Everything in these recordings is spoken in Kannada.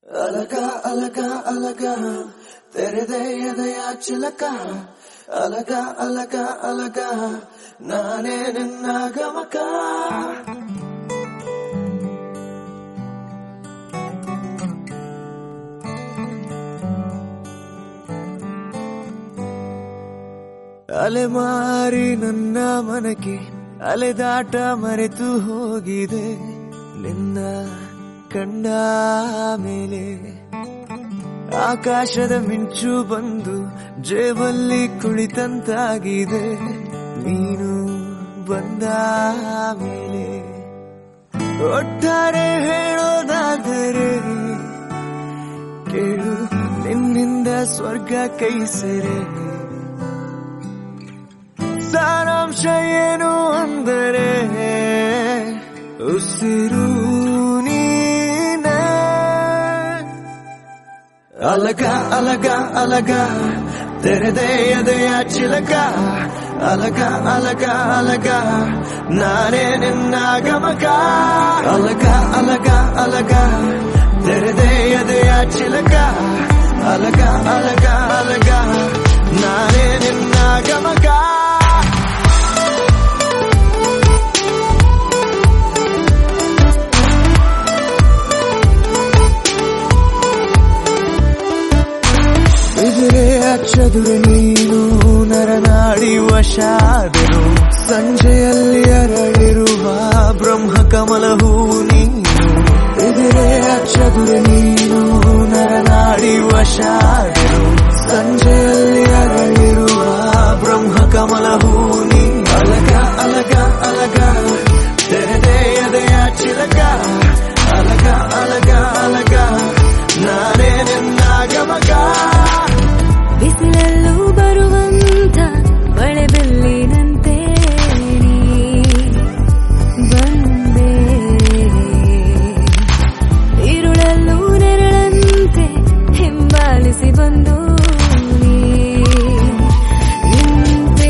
ಅಲಗ ಅಲಗ ಅಲಗ ತೆರೆದೆ ಎದೆಯ ಚಿಲಕ ಅಲಗ ಅಲಗ ಅಲಗ ನಾನೇ ನಿನ್ನ ಗಮಕ ಅಲೆಮಾರಿ ನನ್ನ ಮನಕ್ಕೆ ಅಲೆದಾಟ ಮರೆತು ಹೋಗಿದೆ ನಿನ್ನ ಕಂಡ ಮೇಲೆ ಆಕಾಶದ ಮಿಂಚು ಬಂದು ಜೇಬಲ್ಲಿ ಕುಳಿತಂತಾಗಿದೆ ನೀನು ಬಂದ ಮೇಲೆ ಒಟ್ಟಾರೆ ಹೇಳೋದಾದರೆ ಕೇಳು ನಿನ್ನಿಂದ ಸ್ವರ್ಗ ಕೈ ಸೇರೆ ಸಾರಾಂಶ ಏನು ಅಂದರೆ ಉಸಿರು ನೀನೇ ಅಲಗ ಅಲಗ ಅಲಗ ತೆರೆದೆ ಎದೆಯ ಚಿಲಕ ಅಲಗ ಅಲಗ ಅಲಗ ನಾನೇ ನಿನ್ನ ಗಮಕ ಅಲಗ ಅಲಗ ಅಲಗ ತೆರೆದೆ ಎದೆಯ ಚಿಲಕ ಅಲಗ ಅಲಗ ಅಲಗ ನಾನೇ ನಿನ್ನ ಗಮಕ ಎದುರೇ ಅಚ್ಚದುರೆ ನೀನು ನರನಾಡಿ ವಶಾದೆನು ಸಂಜೆಯಲ್ಲಿ ಅರಳಿರುವ ಬ್ರಹ್ಮ ಕಮಲ ಹೂ ನೀನು ಎದುರೇ ಅಚ್ಚದುರೆ ನೀನು ನರನಾಡಿ ವಶಾದೆನು ಸಂಜೆಯಲ್ಲಿ ಅರಳಿರುವ ಬ್ರಹ್ಮ ಕಮಲ ಹೂ ನೀ ಅಲಗ ಅಲಗ ಅಲಗ ತೆರೆದೆ ಎದೆಯ ಚಿಲಕ ಅಲಗ ಅಲಗ ಅಲಗ ನಾನೇ ನಿನ್ನ ಗಮಕ ಬಿಸಿಲಲ್ಲೂ ಬರುವಂತ ಮಳೆ ಬೆಲ್ಲಿನಂತೆ ನೀ ಬಂದೆ ഇരുಳಲ್ಲೂ ನೆರಳಂತೆ ಹಿಂಬಾಲಿಸಿ ಬಂದು ನೀ ನಿಂತೆ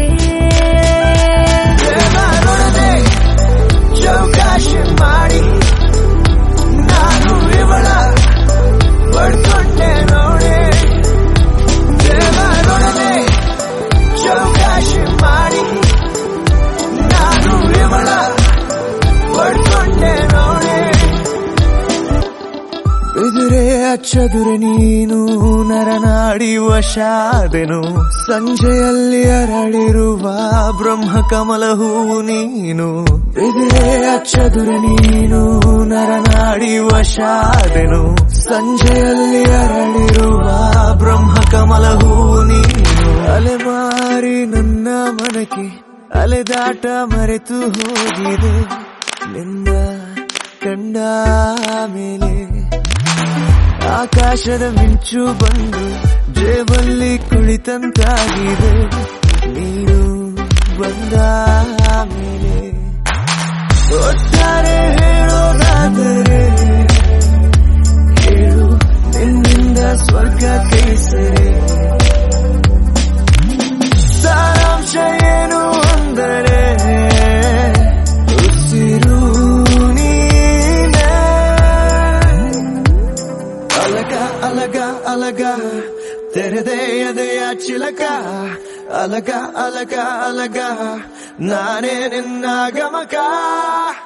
ದೇವರೊಡನೆ ಚೌಕಾಶಿ ಮಾಡಿ ನಾನು ಇವಳ ಪಡ್ಕೊಂಡೆ ನೋಡಿ ದೇವರೊಡನೆ ಚೌಕಾಶಿ ಮಾಡಿ ನಾನು ಇವಳ ಪಡ್ಕೊಂಡೆ ನೋಡಿ ಎದುರೇ ಅಚ್ಚದುರೆ ನೀನು ನರನಾಡಿ ವಶಾದೆನು ಸಂಜೆಯಲ್ಲಿ ಅರಳಿರುವ ಬ್ರಹ್ಮ ಕಮಲ ಹೂವು ನೀನು ಎದುರೇ ಅಚ್ಚದುರೆ ನೀನು ನರನಾಡಿ ವಶಾದೆನು ಸಂಜೆಯಲ್ಲಿ ಅರಳಿರುವ ಬ್ರಹ್ಮ ಕಮಲ ಹೂವು ನೀನು ಅಲೆಮಾರಿ ನನ್ನ ಮನಕ್ಕೆ ಅಲೆದಾಟ ಮರೆತು ಹೋಗಿದೆ ನಿನ್ನ ಕಂಡ ಮೇಲೆ ಆಕಾಶದ ಮಿಂಚು ಬಂದು ಜೇಬಲ್ಲಿ ಕುಳಿತಂತಾಗಿದೆ ನೀನು ಬಂದ ಮೇಲೆ ಒಟ್ಟಾರೆ ಹೇಳೋದಾದರೆ ಹೇಳು ನಿನ್ನಿಂದ ಸ್ವರ್ಗ ಕೈ ಸೇರೆ ಸಾರಾಂಶ ಏನು ಅಂದರೆ ಉಸಿರು ನೀನೇ ಅಲಗ ಅಲಗ ಅಲಗ ತೆರೆದೆ ಎದೆಯ ಚಿಲಕ ಅಲಗ ಅಲಗ ಅಲಗ ನಾನೇ ನಿನ್ನ ಗಮಕ